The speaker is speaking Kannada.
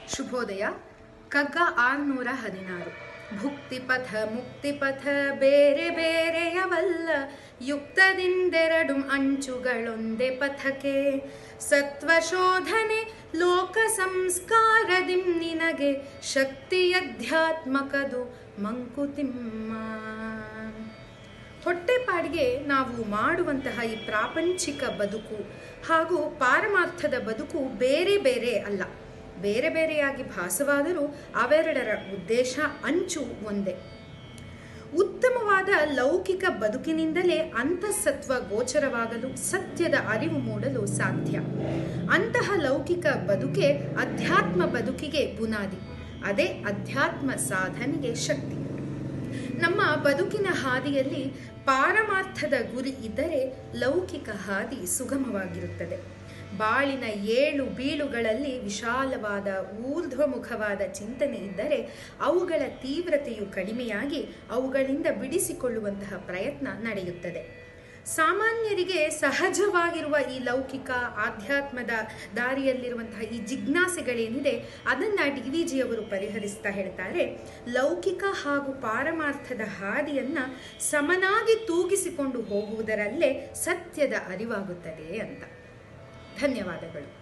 ಶುಭೋದಯ ಕಗ್ಗ ಆರುನೂರ ಹದಿನಾರು ಭುಕ್ತಿಪಥ ಮುಕ್ತಿಪಥ ಬೇರೆ ಬೇರೆಯವಲ್ಲ ಯುಕ್ತದಿಂದೆರಡು ಅಂಚುಗಳೊಂದೇ ಪಥಕ್ಕೆ ಸತ್ವಶೋಧನೆ ಲೋಕ ಸಂಸ್ಕಾರದಿಂ ನಿನಗೆ ಶಕ್ತಿಯಧ್ಯಾತ್ಮಕದು ಮಂಕುತಿಮ್ಮ ಹೊಟ್ಟೆಪಾಡಿಗೆ ನಾವು ಮಾಡುವಂತಹ ಈ ಪ್ರಾಪಂಚಿಕ ಬದುಕು ಹಾಗೂ ಪಾರಮಾರ್ಥದ ಬದುಕು ಬೇರೆ ಬೇರೆ ಅಲ್ಲ ಬೇರೆ ಬೇರೆಯಾಗಿ ಭಾಸವಾದರೂ ಅವೆರಡರ ಉದ್ದೇಶ ಅಂಚು ಒಂದೇ ಉತ್ತಮವಾದ ಲೌಕಿಕ ಬದುಕಿನಿಂದಲೇ ಅಂತಃಸತ್ವ ಗೋಚರವಾಗಲು ಸತ್ಯದ ಅರಿವು ಮೂಡಲು ಸಾಧ್ಯ ಅಂತಹ ಲೌಕಿಕ ಬದುಕೆ ಅಧ್ಯಾತ್ಮ ಬದುಕಿಗೆ ಬುನಾದಿ ಅದೇ ಅಧ್ಯಾತ್ಮ ಸಾಧನೆಗೆ ಶಕ್ತಿ ನಮ್ಮ ಬದುಕಿನ ಹಾದಿಯಲ್ಲಿ ಪಾರಮಾರ್ಥದ ಗುರಿ ಇದ್ದರೆ ಲೌಕಿಕ ಹಾದಿ ಸುಗಮವಾಗಿರುತ್ತದೆ ಬಾಳಿನ ಏಳು ಬೀಳುಗಳಲ್ಲಿ ವಿಶಾಲವಾದ ಊರ್ಧ್ವಮುಖವಾದ ಚಿಂತನೆ ಇದ್ದರೆ ಅವುಗಳ ತೀವ್ರತೆಯು ಕಡಿಮೆಯಾಗಿ ಅವುಗಳಿಂದ ಬಿಡಿಸಿಕೊಳ್ಳುವಂತಹ ಪ್ರಯತ್ನ ನಡೆಯುತ್ತದೆ ಸಾಮಾನ್ಯರಿಗೆ ಸಹಜವಾಗಿರುವ ಈ ಲೌಕಿಕ ಆಧ್ಯಾತ್ಮದ ದಾರಿಯಲ್ಲಿರುವಂತಹ ಈ ಜಿಜ್ಞಾಸೆಗಳೇನಿದೆ ಅದನ್ನು ಡಿ ವಿ ಜಿಯವರು ಪರಿಹರಿಸ್ತಾ ಹೇಳ್ತಾರೆ ಲೌಕಿಕ ಹಾಗೂ ಪಾರಮಾರ್ಥದ ಹಾದಿಯನ್ನು ಸಮನಾಗಿ ತೂಗಿಸಿಕೊಂಡು ಹೋಗುವುದರಲ್ಲೇ ಸತ್ಯದ ಅರಿವಾಗುತ್ತದೆ ಅಂತ ಧನ್ಯವಾದಗಳು